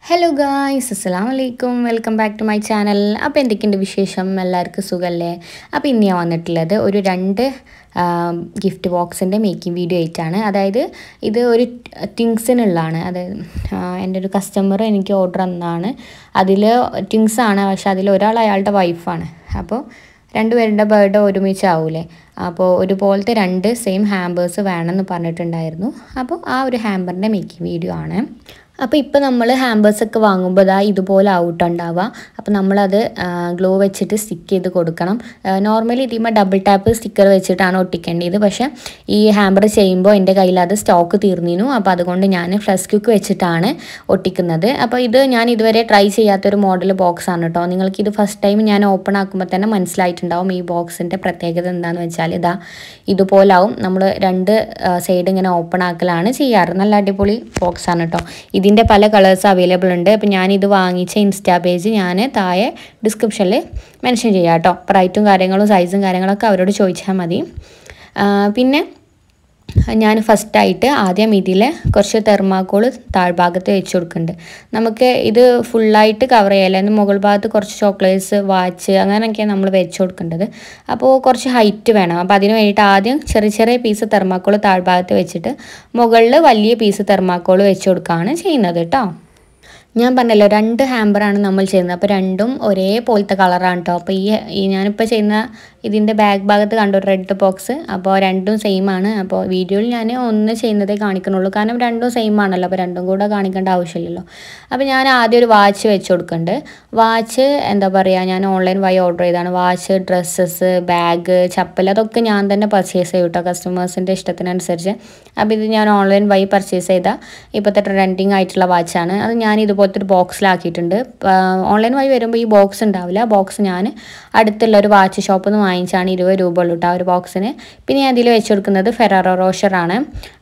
hello guys അസ്സലാം വലൈക്കും welcome back to my channel അപ്പോൾ എന്തൊക്കെയുണ്ട് വിശേഷം എല്ലാവർക്കും സുഖമല്ലേ അപ്പോൾ ഇന്ന് ഞാൻ വന്നിട്ടുള്ളത് ഒരു രണ്ട് ഗിഫ്റ്റ് ബോക്സിൻ്റെ മേക്കിംഗ് വീഡിയോ ആയിട്ടാണ് അതായത് ഇത് ഒരു ടിങ്സിനുള്ളതാണ് അതായത് ആ, എൻ്റെ ഒരു കസ്റ്റമർ എനിക്ക് ഓർഡർ തന്നതാണ് അതിൽ ടിങ്സ് ആണ് പക്ഷെ അതിൽ ഒരാൾ അയാളുടെ വൈഫാണ് അപ്പോൾ രണ്ടുപേരുടെ ബർത്ത്ഡേ ഒരുമിച്ചാവൂലേ അപ്പോൾ ഒരുപോലത്തെ രണ്ട് സെയിം ഹാമ്പേഴ്സ് വേണമെന്ന് പറഞ്ഞിട്ടുണ്ടായിരുന്നു അപ്പോൾ ആ ഒരു ഹാമ്പറിൻ്റെ മേക്കിംഗ് വീഡിയോ ആണ് അപ്പോൾ ഇപ്പോൾ നമ്മൾ ഹാമ്പേഴ്സ് ഒക്കെ വാങ്ങുമ്പോൾ ഇതാ ഇതുപോലെ ഔട്ടുണ്ടാവുക അപ്പോൾ നമ്മളത് ഗ്ലോ വെച്ചിട്ട് സ്റ്റിക്ക് ചെയ്ത് കൊടുക്കണം നോർമലി ഇതിന്മേൽ ഡബിൾ ടാപ്പ് സ്റ്റിക്കർ വെച്ചിട്ടാണ് ഒട്ടിക്കേണ്ടത് പക്ഷേ ഈ ഹാമ്പർ ചെയ്യുമ്പോൾ എൻ്റെ കയ്യിൽ അത് സ്റ്റോക്ക് തീർന്നിരുന്നു അപ്പോൾ അതുകൊണ്ട് ഞാൻ ഫ്ലസ് ക്യൂക്ക് വെച്ചിട്ടാണ് ഒട്ടിക്കുന്നത് അപ്പോൾ ഇത് ഞാൻ ഇതുവരെ ട്രൈ ചെയ്യാത്തൊരു മോഡൽ ബോക്സ് ആണ് കേട്ടോ നിങ്ങൾക്ക് ഇത് ഫസ്റ്റ് ടൈം ഞാൻ ഓപ്പൺ ആക്കുമ്പോൾ തന്നെ മനസ്സിലായിട്ടുണ്ടാവും ഈ ബോക്സിൻ്റെ പ്രത്യേകത എന്താണെന്ന് വെച്ചാൽ ഇതാ ഇതുപോലാവും നമ്മൾ രണ്ട് സൈഡ് ഇങ്ങനെ ഓപ്പൺ ആക്കലാണ് ചെയ്യാറ് നല്ല അടിപൊളി ബോക്സ് ആണ് കേട്ടോ ഇതിൻ്റെ പല കളേഴ്സ് അവൈലബിൾ ഉണ്ട് അപ്പോൾ ഞാനിത് വാങ്ങിച്ച ഇൻസ്റ്റാ പേജ് ഞാൻ താഴെ ഡിസ്ക്രിപ്ഷനിൽ മെൻഷൻ ചെയ്യാം കേട്ടോ പ്രൈറ്റും കാര്യങ്ങളും സൈസും കാര്യങ്ങളൊക്കെ അവരോട് ചോദിച്ചാൽ മതി ആ, പിന്നെ ഞാൻ ഫസ്റ്റായിട്ട് ആദ്യം ഇതിൽ കുറച്ച് തെർമാക്കോൾ താഴ്ഭാഗത്ത് വെച്ച് കൊടുക്കുന്നുണ്ട് നമുക്ക് ഇത് ഫുള്ളായിട്ട് കവർ ചെയ്യാല്ല അതിന് മുകൾ ഭാഗത്ത് കുറച്ച് ചോക്ലേറ്റ്സ് വാച്ച് അങ്ങനെയൊക്കെയാണ് നമ്മൾ വെച്ച് കൊടുക്കേണ്ടത് അപ്പോൾ കുറച്ച് ഹൈറ്റ് വേണം അപ്പോൾ അതിന് വേണ്ടിയിട്ട് ആദ്യം ചെറിയ ചെറിയ പീസ് തെർമാക്കോൾ താഴ്ഭാഗത്ത് വെച്ചിട്ട് മുകളിൽ വലിയ പീസ് തെർമാക്കോൾ വെച്ച് കൊടുക്കുകയാണ് ചെയ്യുന്നത് കേട്ടോ ഞാൻ പറഞ്ഞല്ലോ രണ്ട് ഹാമ്പറാണ് നമ്മൾ ചെയ്യുന്നത് അപ്പോൾ രണ്ടും ഒരേപോലത്തെ കളറാണ് കേട്ടോ അപ്പോൾ ഈ ഈ ഞാനിപ്പോൾ ചെയ്യുന്ന ഇതിൻ്റെ ബാക്ക് ഭാഗത്ത് കണ്ടു റെഡ് ബോക്സ് അപ്പോൾ രണ്ടും സെയിം ആണ് അപ്പോൾ വീഡിയോയിൽ ഞാൻ ഒന്ന് ചെയ്യുന്നതേ കാണിക്കണുള്ളൂ കാരണം രണ്ടും സെയിം ആണല്ലോ അപ്പോൾ രണ്ടും കൂടെ കാണിക്കേണ്ട ആവശ്യമില്ലല്ലോ അപ്പോൾ ഞാൻ ആദ്യം ഒരു വാച്ച് വെച്ച് കൊടുക്കുന്നുണ്ട് വാച്ച് എന്താ പറയുക ഞാൻ ഓൺലൈൻ വഴി ഓർഡർ ചെയ്തതാണ് വാച്ച് ഡ്രസ്സസ് ബാഗ് ചപ്പൽ അതൊക്കെ ഞാൻ തന്നെ പർച്ചേസ് ചെയ്യും കേട്ടോ കസ്റ്റമേഴ്സിൻ്റെ ഇഷ്ടത്തിനനുസരിച്ച് അപ്പോൾ ഇത് ഞാൻ ഓൺലൈൻ വഴി പർച്ചേസ് ചെയ്ത ഇപ്പോഴത്തെ ട്രെൻഡിങ് ആയിട്ടുള്ള വാച്ചാണ് അത് ഞാൻ ഇതുപോലത്തെ ഒരു ബോക്സിലാക്കിയിട്ടുണ്ട് ഓൺലൈൻ വഴി വരുമ്പോൾ ഈ ബോക്സ് ഉണ്ടാവില്ല ബോക്സ് ഞാൻ അടുത്തുള്ള ഒരു വാച്ച് ഷോപ്പിൽ നിന്ന് വാങ്ങിച്ചാണ് ഇരുപത് രൂപ ഉള്ളൂ കേട്ടോ ആ ഒരു ബോക്സിന് പിന്നെ ഞാൻ അതിൽ വെച്ച് കൊടുക്കുന്നത് ഫെറാറോ റോഷറാണ്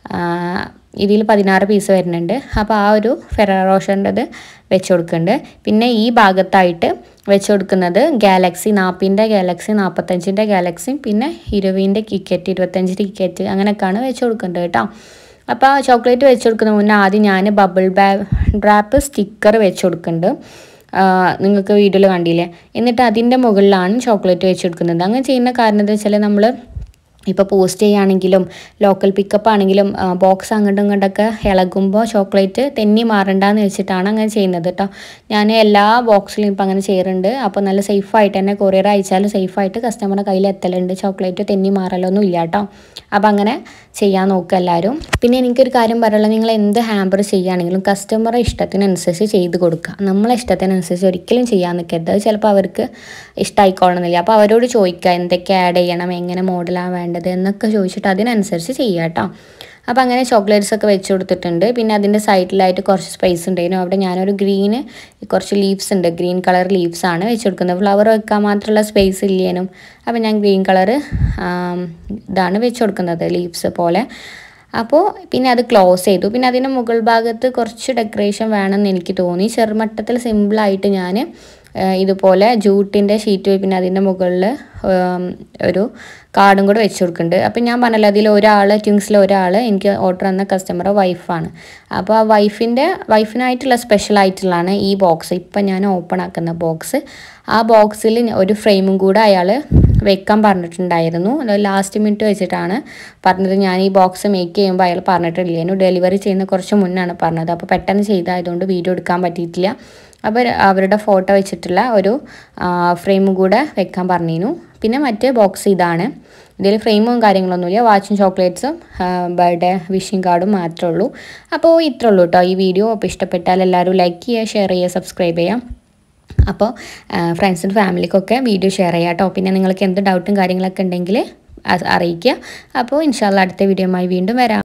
ഇതിൽ പതിനാറ് പീസ് വരുന്നുണ്ട് അപ്പോൾ ആ ഒരു ഫെറാറോ റോഷറിൻ്റെത് വെച്ച് കൊടുക്കുന്നുണ്ട് പിന്നെ ഈ ഭാഗത്തായിട്ട് വെച്ച് കൊടുക്കുന്നത് ഗാലക്സി നാൽപ്പതിൻ്റെ ഗാലക്സി നാൽപ്പത്തഞ്ചിൻ്റെ ഗാലക്സി പിന്നെ ഇരുപതിൻ്റെ കിക്കറ്റ് ഇരുപത്തഞ്ചിൻ്റെ കിക്കറ്റ് അങ്ങനെയൊക്കെയാണ് വെച്ച് കൊടുക്കേണ്ടത് കേട്ടോ അപ്പോൾ ആ ചോക്ലേറ്റ് വെച്ച് കൊടുക്കുന്ന മുന്നേ ആദ്യം ഞാൻ ബബിൾ ബാ ഡ്രാപ്പ് സ്റ്റിക്കർ വെച്ച് കൊടുക്കുന്നുണ്ട് നിങ്ങൾക്ക് വീഡിയോയിൽ കണ്ടില്ലേ എന്നിട്ട് അതിൻ്റെ മുകളിലാണ് ചോക്ലേറ്റ് വെച്ച് കൊടുക്കുന്നത് അങ്ങനെ ചെയ്യുന്ന കാരണം എന്താ വെച്ചാൽ നമ്മൾ ഇപ്പോൾ പോസ്റ്റ് ചെയ്യുകയാണെങ്കിലും ലോക്കൽ പിക്കപ്പ് ആണെങ്കിലും ബോക്സ് അങ്ങോട്ടും ഇങ്ങോട്ടൊക്കെ ഇളകുമ്പോൾ ചോക്ലേറ്റ് തെന്നി മാറണ്ടെന്ന് വെച്ചിട്ടാണ് അങ്ങനെ ചെയ്യുന്നത് കേട്ടോ ഞാൻ എല്ലാ ബോക്സിലും ഇപ്പം അങ്ങനെ ചെയ്യാറുണ്ട് അപ്പോൾ നല്ല സേഫായിട്ട് തന്നെ കൊറിയർ അയച്ചാലും സേഫായിട്ട് കസ്റ്റമറുടെ കയ്യിൽ എത്തലുണ്ട് ചോക്ലേറ്റ് തെന്നി മാറലൊന്നും ഇല്ല കേട്ടോ അപ്പോൾ അങ്ങനെ ചെയ്യാൻ നോക്കുക എല്ലാവരും പിന്നെ എനിക്കൊരു കാര്യം പറയാനുള്ളത് നിങ്ങൾ എന്ത് ഹാമ്പർ ചെയ്യുകയാണെങ്കിലും കസ്റ്റമറെ ഇഷ്ടത്തിനനുസരിച്ച് ചെയ്ത് കൊടുക്കുക നമ്മളെ ഇഷ്ടത്തിനനുസരിച്ച് ഒരിക്കലും ചെയ്യാൻ നിൽക്കരുത് അത് ചിലപ്പോൾ അവർക്ക് ഇഷ്ടമായിക്കോളണമെന്നില്ല അപ്പോൾ അവരോട് ചോദിക്കുക എന്തൊക്കെ ആഡ് ചെയ്യണം എങ്ങനെ മോഡലാണ് വേണ്ടത് എന്നൊക്കെ ചോദിച്ചിട്ട് അതിനനുസരിച്ച് ചെയ്യുക കേട്ടോ അപ്പോൾ അങ്ങനെ ചോക്ലേറ്റ്സ് ഒക്കെ വെച്ച് കൊടുത്തിട്ടുണ്ട് പിന്നെ അതിൻ്റെ സൈഡിലായിട്ട് കുറച്ച് സ്പേസ് ഉണ്ടായിരുന്നു അവിടെ ഞാനൊരു ഗ്രീന് കുറച്ച് ലീവ്സ് ഉണ്ട് ഗ്രീൻ കളർ ലീവ്സ് ആണ് വെച്ച് കൊടുക്കുന്നത് ഫ്ലവർ വെക്കാൻ മാത്രമുള്ള സ്പേസ് ഇല്ലേനും അപ്പോൾ ഞാൻ ഗ്രീൻ കളർ ഇതാണ് വെച്ച് കൊടുക്കുന്നത് ലീവ്സ് പോലെ അപ്പോൾ പിന്നെ അത് ക്ലോസ് ചെയ്തു പിന്നെ അതിൻ്റെ മുകൾ ഭാഗത്ത് കുറച്ച് ഡെക്കറേഷൻ വേണമെന്ന് എനിക്ക് തോന്നി ചെറുമട്ടത്തിൽ സിമ്പിളായിട്ട് ഞാൻ ഇതുപോലെ ജൂട്ടിൻ്റെ ഷീറ്റ് പിന്നെ അതിൻ്റെ മുകളിൽ ഒരു കാർഡും കൂടെ വെച്ച് കൊടുക്കുന്നുണ്ട് അപ്പം ഞാൻ പറഞ്ഞല്ലോ അതിൽ ഒരാൾ ട്വിങ്സിൽ ഒരാൾ എനിക്ക് ഓർഡർ തന്ന കസ്റ്റമർ വൈഫാണ് അപ്പോൾ ആ വൈഫിൻ്റെ വൈഫിനായിട്ടുള്ള സ്പെഷ്യൽ ആയിട്ടുള്ളതാണ് ഈ ബോക്സ് ഇപ്പം ഞാൻ ഓപ്പൺ ആക്കുന്ന ബോക്സ് ആ ബോക്സിൽ ഒരു ഫ്രെയിമും കൂടെ അയാൾ വെക്കാൻ പറഞ്ഞിട്ടുണ്ടായിരുന്നു അത് ലാസ്റ്റ് മിനിറ്റ് വെച്ചിട്ടാണ് പറഞ്ഞത് ഞാൻ ഈ ബോക്സ് മേക്ക് ചെയ്യുമ്പോൾ അയാൾ പറഞ്ഞിട്ടില്ലേനു ഡെലിവറി ചെയ്യുന്ന കുറച്ച് മുന്നാണ് പറഞ്ഞത് അപ്പോൾ പെട്ടെന്ന് ചെയ്തായതുകൊണ്ട് വീഡിയോ എടുക്കാൻ പറ്റിയിട്ടില്ല അപ്പോൾ അവരുടെ ഫോട്ടോ വെച്ചിട്ടുള്ള ഒരു ഫ്രെയിമും കൂടെ വെക്കാൻ പറഞ്ഞിരുന്നു പിന്നെ മറ്റേ ബോക്സ് ഇതാണ് ഇതിൽ ഫ്രെയിമും കാര്യങ്ങളൊന്നുമില്ല വാച്ചും ചോക്ലേറ്റ്സും ബർത്ത്ഡേ വിഷിംഗ് കാർഡും മാത്രമേ ഉള്ളൂ അപ്പോൾ ഇത്രേ ഉള്ളൂ കേട്ടോ ഈ വീഡിയോ അപ്പോൾ ഇഷ്ടപ്പെട്ടാൽ എല്ലാവരും ലൈക്ക് ചെയ്യുക ഷെയർ ചെയ്യുക സബ്സ്ക്രൈബ് ചെയ്യുക അപ്പോൾ ഫ്രണ്ട്സിനും ഫാമിലിക്കൊക്കെ വീഡിയോ ഷെയർ ചെയ്യാം കേട്ടോ പിന്നെ നിങ്ങൾക്ക് എന്ത് ഡൗട്ടും കാര്യങ്ങളൊക്കെ ഉണ്ടെങ്കിൽ അറിയിക്കുക അപ്പോൾ ഇൻഷാല്ല അടുത്ത വീഡിയോയുമായി വീണ്ടും വരാം